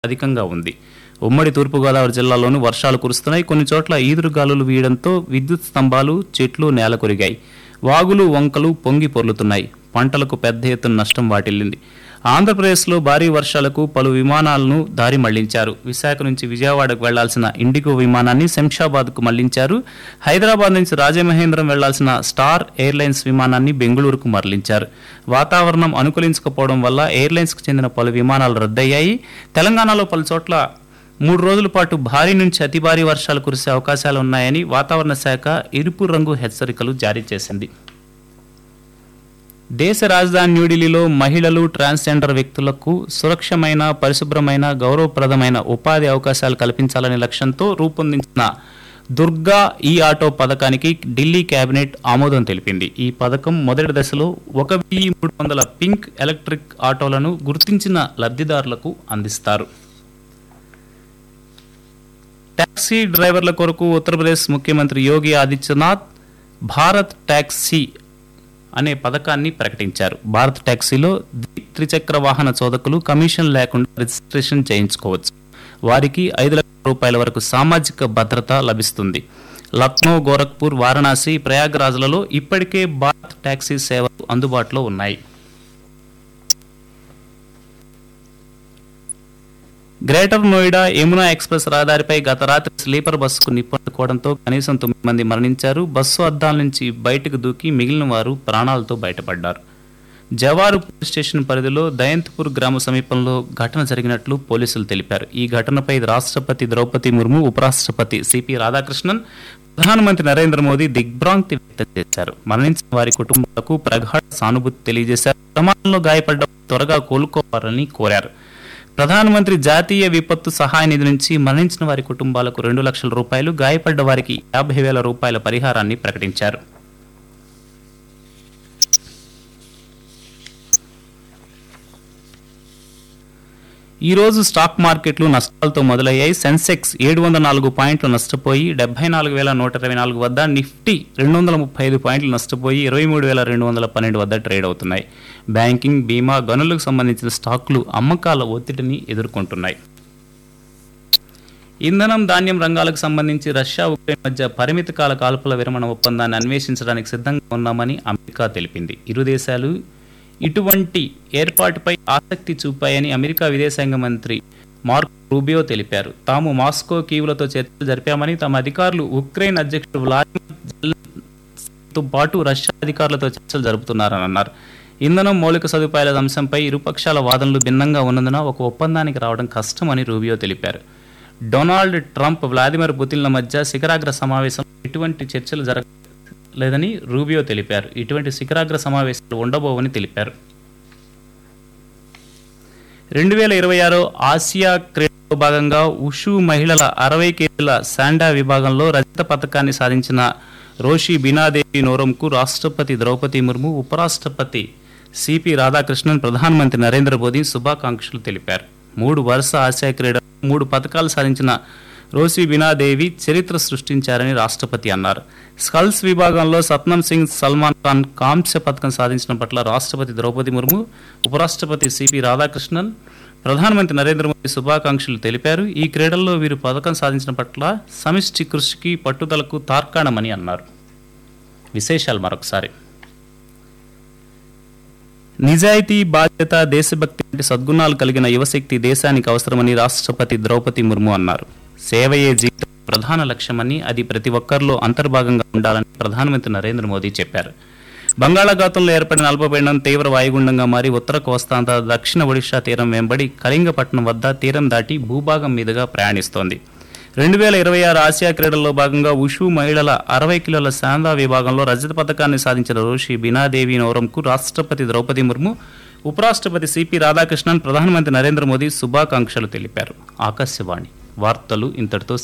అధికంగా ఉంది ఉమ్మడి తూర్పుగోదావరి జిల్లాలోనూ వర్షాలు కురుస్తున్నాయి కొన్ని చోట్ల ఈదురుగాలులు వీయడంతో విద్యుత్ స్తంభాలు చెట్లు నేల కొరిగాయి వాగులు వంకలు పొంగి పొర్లుతున్నాయి పంటలకు పెద్ద ఎత్తున నష్టం వాటిల్లింది ఆంధ్రప్రదేశ్లో భారీ వర్షాలకు పలు విమానాలను దారి మళ్లించారు విశాఖ నుంచి విజయవాడకు వెళ్లాల్సిన ఇండిగో విమానాన్ని శంషాబాద్కు మళ్లించారు హైదరాబాద్ నుంచి రాజమహేంద్రం వెళ్లాల్సిన స్టార్ ఎయిర్లైన్స్ విమానాన్ని బెంగళూరుకు మరలించారు వాతావరణం అనుకూలించకపోవడం వల్ల ఎయిర్లైన్స్కు చెందిన పలు విమానాలు రద్దయ్యాయి తెలంగాణలో పలు చోట్ల మూడు రోజుల పాటు భారీ నుంచి అతి భారీ వర్షాలు కురిసే అవకాశాలు ఉన్నాయని వాతావరణ శాఖ ఎరుపు రంగు హెచ్చరికలు జారీ చేసింది దేశ రాజధాని న్యూఢిల్లీలో మహిళలు ట్రాన్స్జెండర్ వ్యక్తులకు సురక్షమైన పరిశుభ్రమైన గౌరవప్రదమైన ఉపాధి అవకాశాలు కల్పించాలనే లక్ష్యంతో రూపొందించిన దుర్గా ఈ ఆటో పథకానికి ఢిల్లీ కేబినెట్ ఆమోదం తెలిపింది ఈ పథకం మొదటి దశలో ఒక వెయ్యి మూడు వందల పింక్ ఎలక్ట్రిక్ ఆటోలను గుర్తించిన లబ్ధిదారులకు అందిస్తారు టాక్సీ డ్రైవర్ల కొరకు ఉత్తరప్రదేశ్ ముఖ్యమంత్రి యోగి ఆదిత్యనాథ్ భారత్ టాక్సీ అనే పథకాన్ని ప్రకటించారు భారత్ టాక్సీలో ద్వి- త్రిచక్ర వాహన చోదకులు కమిషన్ లేకుండా రిజిస్ట్రేషన్ చేయించుకోవచ్చు వారికి ఐదు లక్షల రూపాయల వరకు సామాజిక భద్రత లభిస్తుంది లక్నో గోరఖ్పూర్ వారణాసి ప్రయాగ్రాజ్లలో ఇప్పటికే భారత్ టాక్సీ సేవలు అందుబాటులో ఉన్నాయి గ్రేటర్ నోయిడా యమునా ఎక్స్ప్రెస్ రహదారిపై గత రాత్రి స్లీపర్ బస్సుకు నిప్పంటుకోవడంతో కనీసం తొమ్మిది మంది మరణించారు బస్సు అద్దాల నుంచి బయటకు దూకి మిగిలిన వారు ప్రాణాలతో బయటపడ్డారు జవారు పోలీస్ స్టేషన్ పరిధిలో దయంత్పూర్ గ్రామ సమీపంలో ఘటన జరిగినట్లు పోలీసులు తెలిపారు ఈ ఘటనపై రాష్ట్రపతి ద్రౌపది ముర్ము ఉపరాష్ట్రపతి సిపి రాధాకృష్ణన్ ప్రధానమంత్రి నరేంద్ర మోదీ దిగ్భ్రాంతి వ్యక్తం చేశారు మరణించిన వారి కుటుంబాలకు ప్రగాఢ సానుభూతి తెలియజేశారు ప్రమాదంలో గాయపడ్డ వారు త్వరగా కోలుకోవాలని కోరారు ప్రధానమంత్రి జాతీయ విపత్తు సహాయ నిధి నుంచి మరణించిన వారి కుటుంబాలకు రెండు లక్షల రూపాయలు గాయపడ్డ వారికి యాభై వేల రూపాయల పరిహారాన్ని ప్రకటించారు ఈ రోజు స్టాక్ మార్కెట్లు నష్టాలతో మొదలయ్యాయి సెన్సెక్స్ ఏడు వందల నాలుగు పాయింట్లు నష్టపోయి డెబ్బై నాలుగు వేల నూట ఇరవై నాలుగు వద్ద నిఫ్టీ రెండు వందల ముప్పై ఐదు పాయింట్లు నష్టపోయి ఇరవై మూడు వేల రెండు వందల పన్నెండు వద్ద ట్రేడ్ అవుతున్నాయి బ్యాంకింగ్ బీమా గనులకు సంబంధించిన స్టాక్లు అమ్మకాల ఒత్తిడిని ఎదుర్కొంటున్నాయి ఇంధనం ధాన్యం రంగాలకు సంబంధించి రష్యా ఉక్రెయిన్ మధ్య పరిమిత కాల కాల్పుల విరమణ ఒప్పందాన్ని అన్వేషించడానికి సిద్ధంగా ఉన్నామని అమెరికా తెలిపింది ఇరు దేశాలు ఇటువంటి ఏర్పాటుపై ఆసక్తి చూపాయని అమెరికా విదేశాంగ మంత్రి మార్క్ రూబియో తెలిపారు తాము మాస్కో కీవులతో చర్చలు జరిపామని తమ అధికారులు ఉక్రెయిన్ అధ్యక్షుడు వ్లాదిమిర్ జెలెన్స్కీతో పాటు రష్యా అధికారులతో చర్చలు జరుపుతున్నారని అన్నారు ఇంధనం మౌలిక సదుపాయాల అంశంపై ఇరుపక్షాల వాదనలు భిన్నంగా ఉన్నందున ఒక ఒప్పందానికి రావడం కష్టమని రూబియో తెలిపారు డొనాల్డ్ ట్రంప్ వ్లాదిమిర్ పుతిన్ల మధ్య శిఖరాగ్ర సమావేశంలో ఎటువంటి చర్చలు జరగలేదని రూబియో తెలిపారు ఇటువంటి శిఖరాగ్ర సమావేశాలు ఉండబోవని తెలిపారు రెండు వేల ఇరవై ఆరు ఆసియా క్రీడలో భాగంగా ఉషు మహిళల అరవై కేజీల శాండా విభాగంలో రజత పథకాన్ని సాధించిన రోషి బినాదేవి నోరంకు రాష్ట్రపతి ద్రౌపది ముర్ము ఉపరాష్ట్రపతి సిపి రాధాకృష్ణన్ ప్రధానమంత్రి నరేంద్ర మోదీ శుభాకాంక్షలు తెలిపారు మూడు వరుస ఆసియా క్రీడలు మూడు పథకాలు సాధించిన రోసి బినాదేవి చరిత్ర సృష్టించారని రాష్ట్రపతి అన్నారు స్కల్స్ విభాగంలో సత్నం సింగ్ సల్మాన్ ఖాన్ కాంస్య పథకం సాధించడం పట్ల రాష్ట్రపతి ద్రౌపది ముర్ము ఉపరాష్ట్రపతి సిపి రాధాకృష్ణన్ ప్రధానమంత్రి నరేంద్ర మోదీ శుభాకాంక్షలు తెలిపారు ఈ క్రీడల్లో వీరు పథకం సాధించిన పట్ల సమిష్టి కృషికి పట్టుదలకు తార్కాణమని అన్నారు విశేషాలు మరొకసారి నిజాయితీ బాధ్యత దేశభక్తి వంటి సద్గుణాలు కలిగిన యువశక్తి దేశానికి అవసరమని రాష్ట్రపతి ద్రౌపది ముర్ము అన్నారు సేవయే జీవితం ప్రధాన లక్ష్యమని అది ప్రతి ఒక్కరిలో అంతర్భాగంగా ఉండాలని ప్రధానమంత్రి నరేంద్ర మోదీ చెప్పారు బంగాళాఖాతంలో ఏర్పడిన అల్పపీడనం తీవ్ర వాయుగుండంగా మారి ఉత్తర కోస్తాంధ్ర దక్షిణ ఒడిషా తీరం వెంబడి కళింగపట్నం వద్ద తీరం దాటి భూభాగం మీదుగా ప్రయాణిస్తోంది రెండు వేల ఇరవై ఆరు ఆసియా క్రీడల్లో భాగంగా ఉషు మహిళల అరవై కిలోల శాందా విభాగంలో రజత పథకాన్ని సాధించిన రోషి బినాదేవి నోరంకు రాష్ట్రపతి ద్రౌపది ముర్ము ఉపరాష్ట్రపతి సిపి రాధాకృష్ణన్ ప్రధానమంత్రి నరేంద్ర మోదీ శుభాకాంక్షలు తెలిపారు ఆకాశవాణి వార్తలు ఇంతటితో